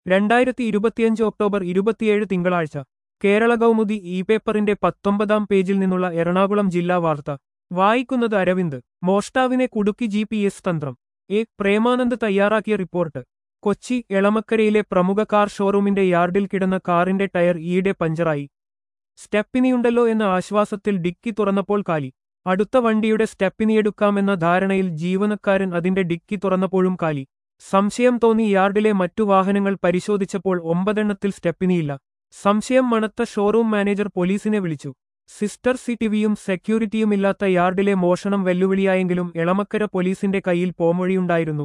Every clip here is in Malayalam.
രണ്ടായിരത്തി ഇരുപത്തിയഞ്ച് ഒക്ടോബർ ഇരുപത്തിയേഴ് തിങ്കളാഴ്ച കേരള കൗമുദി ഇ പേപ്പറിന്റെ പത്തൊമ്പതാം പേജിൽ നിന്നുള്ള എറണാകുളം ജില്ലാ വാർത്ത വായിക്കുന്നത് അരവിന്ദ് മോഷ്ടാവിനെ കുടുക്കി ജി പി എസ് തന്ത്രം എ പ്രേമാനന്ദ് തയ്യാറാക്കിയ റിപ്പോർട്ട് കൊച്ചി എളമക്കരയിലെ പ്രമുഖ കാർ ഷോറൂമിന്റെ യാർഡിൽ കിടന്ന കാറിന്റെ ടയർ ഈയിടെ പഞ്ചറായി സ്റ്റെപ്പിനിയുണ്ടല്ലോ എന്ന ആശ്വാസത്തിൽ ഡിക്കി തുറന്നപ്പോൾ കാലി അടുത്ത വണ്ടിയുടെ സ്റ്റെപ്പിനിയെടുക്കാമെന്ന ധാരണയിൽ ജീവനക്കാരൻ അതിന്റെ ഡിക്കി തുറന്നപ്പോഴും കാലി സംശയം തോന്നി യാർഡിലെ മറ്റു വാഹനങ്ങൾ പരിശോധിച്ചപ്പോൾ ഒമ്പതെണ്ണത്തിൽ സ്റ്റെപ്പിനിയില്ല സംശയം മണത്ത ഷോറൂം മാനേജർ പോലീസിനെ വിളിച്ചു സിസ്റ്റർ സിറ്റിവിയും സെക്യൂരിറ്റിയുമില്ലാത്ത യാർഡിലെ മോഷണം വെല്ലുവിളിയായെങ്കിലും എളമക്കര പോലീസിന്റെ കയ്യിൽ പോമൊഴിയുണ്ടായിരുന്നു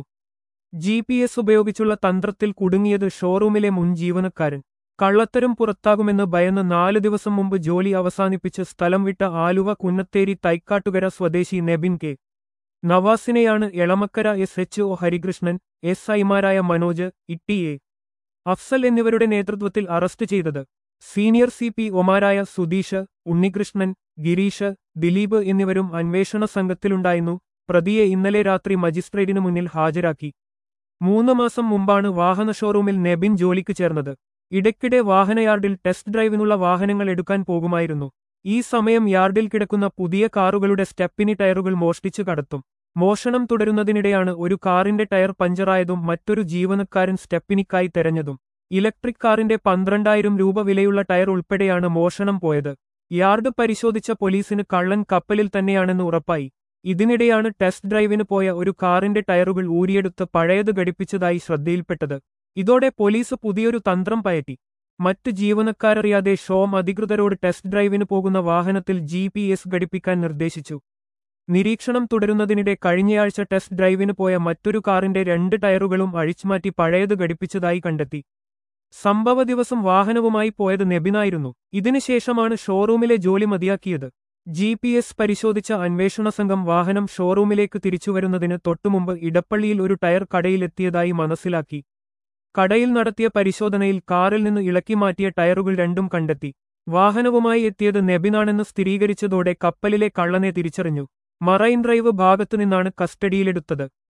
ജി പി എസ് ഉപയോഗിച്ചുള്ള തന്ത്രത്തിൽ കുടുങ്ങിയത് ഷോറൂമിലെ മുൻ ജീവനക്കാരൻ കള്ളത്തരം പുറത്താകുമെന്ന് ഭയന്ന് നാല് ദിവസം മുമ്പ് ജോലി അവസാനിപ്പിച്ച് സ്ഥലം വിട്ട ആലുവ കുന്നത്തേരി തൈക്കാട്ടുകര സ്വദേശി നെബിൻ കെ നവാസിനെയാണ് Elamakkara S H O Harikrishnan S ഐമാരായ മനോജ് ഇട്ടി എ അഫ്സൽ എന്നിവരുടെ നേതൃത്വത്തിൽ അറസ്റ്റ് ചെയ്തത് സീനിയർ സി പി ഒമാരായ സുധീഷ് ഉണ്ണികൃഷ്ണൻ ഗിരീഷ് ദിലീപ് എന്നിവരും അന്വേഷണ സംഘത്തിലുണ്ടായിരുന്നു പ്രതിയെ ഇന്നലെ രാത്രി മജിസ്ട്രേറ്റിനു മുന്നിൽ ഹാജരാക്കി മൂന്ന് മാസം മുമ്പാണ് വാഹന ഷോറൂമിൽ നെബിൻ ജോലിക്ക് ചേർന്നത് ഇടയ്ക്കിടെ വാഹനയാർഡിൽ ടെസ്റ്റ് ഡ്രൈവിനുള്ള വാഹനങ്ങൾ എടുക്കാൻ പോകുമായിരുന്നു ഈ സമയം യാർഡിൽ കിടക്കുന്ന പുതിയ കാറുകളുടെ സ്റ്റെപ്പിനി ടയറുകൾ മോഷ്ടിച്ചു കടത്തും മോഷണം തുടരുന്നതിനിടെയാണ് ഒരു കാറിന്റെ ടയർ പഞ്ചറായതും മറ്റൊരു ജീവനക്കാരൻ സ്റ്റെപ്പിനിക്കായി തെരഞ്ഞതും ഇലക്ട്രിക് കാറിന്റെ പന്ത്രണ്ടായിരം രൂപ വിലയുള്ള ടയർ ഉൾപ്പെടെയാണ് മോഷണം പോയത് യാർഡ് പരിശോധിച്ച പോലീസിന് കള്ളൻ കപ്പലിൽ തന്നെയാണെന്ന് ഉറപ്പായി ഇതിനിടെയാണ് ടെസ്റ്റ് ഡ്രൈവിന് പോയ ഒരു കാറിന്റെ ടയറുകൾ ഊരിയെടുത്ത് പഴയത് ഘടിപ്പിച്ചതായി ശ്രദ്ധയിൽപ്പെട്ടത് ഇതോടെ പോലീസ് പുതിയൊരു തന്ത്രം പയറ്റി മറ്റ് ജീവനക്കാരറിയാതെ ഷോം അധികൃതരോട് ടെസ്റ്റ് ഡ്രൈവിന് പോകുന്ന വാഹനത്തിൽ ജി ഘടിപ്പിക്കാൻ നിർദ്ദേശിച്ചു നിരീക്ഷണം തുടരുന്നതിനിടെ കഴിഞ്ഞയാഴ്ച ടെസ്റ്റ് ഡ്രൈവിന് പോയ മറ്റൊരു കാറിന്റെ രണ്ട് ടയറുകളും അഴിച്ചുമാറ്റി പഴയത് ഘടിപ്പിച്ചതായി കണ്ടെത്തി സംഭവ ദിവസം വാഹനവുമായി പോയത് നെബിനായിരുന്നു ഇതിനുശേഷമാണ് ഷോറൂമിലെ ജോലി മതിയാക്കിയത് ജി പി എസ് പരിശോധിച്ച അന്വേഷണ സംഘം വാഹനം ഷോറൂമിലേക്ക് തിരിച്ചുവരുന്നതിന് തൊട്ടുമുമ്പ് ഇടപ്പള്ളിയിൽ ഒരു ടയർ കടയിലെത്തിയതായി മനസ്സിലാക്കി കടയിൽ നടത്തിയ പരിശോധനയിൽ കാറിൽ നിന്ന് ഇളക്കി മാറ്റിയ ടയറുകൾ രണ്ടും കണ്ടെത്തി വാഹനവുമായി എത്തിയത് നെബിനാണെന്ന് സ്ഥിരീകരിച്ചതോടെ കപ്പലിലെ കള്ളനെ തിരിച്ചറിഞ്ഞു മറൈൻ ഡ്രൈവ് ഭാഗത്തുനിന്നാണ് കസ്റ്റഡിയിലെടുത്തത്